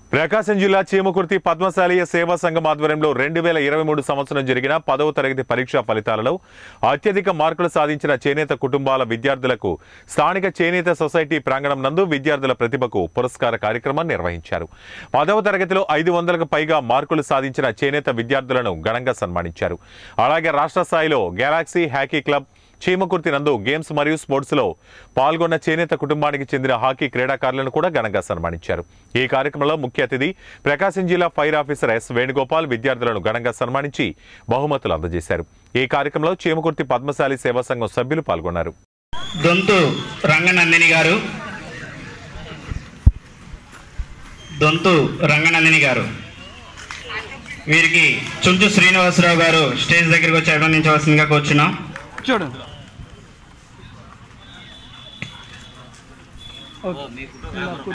ప్రకాశం జిల్లా చీమకుర్తి పద్మశాలీయ సేవా సంఘం ఆధ్వర్యంలో రెండు వేల ఇరవై మూడు సంవత్సరం జరిగిన పదవ తరగతి పరీక్షా ఫలితాలలో అత్యధిక మార్కులు సాధించిన చేనేత కుటుంబాల విద్యార్థులకు స్థానిక చేనేత సొసైటీ ప్రాంగణం నందు విద్యార్థుల ప్రతిభకు పురస్కార కార్యక్రమం నిర్వహించారు పదవ తరగతిలో ఐదు వందలకు పైగా మార్కులు సాధించిన చేనేత విద్యార్థులను ఘనంగా సన్మానించారు అలాగే రాష్ట్ర స్థాయిలో గెలాక్సీ హ్యాకీ క్లబ్ చీమకుర్తి నందు గేమ్స్ మరియు స్పోర్ట్స్ లో పాల్గొన్న చేనేత కుటుంబానికి చెందిన హాకీ క్రీడాకారులను కూడా ఘనంగా సన్మానించారు ఈ కార్యక్రమంలో ముఖ్య అతిథి ప్రకాశం జిల్లా ఫైర్ ఆఫీసర్ ఎస్ వేణుగోపాల్ విద్యార్థులను ఘనంగా సన్మానించి బహుమతులు అందజేశారు ఈ కార్యక్రమంలో చీమకుర్తి పద్మశాలి సేవా సంఘం సభ్యులు పాల్గొన్నారు దొంతు రంగనందిని గారు దొంతు రంగనందిని గారు వీరికి చుంచు శ్రీనివాసరావు గారు స్టేజ్ దగ్గరికి వచ్చి అభినందించవలసిందిగా కూర్చున్నాం చూడండి ఓకే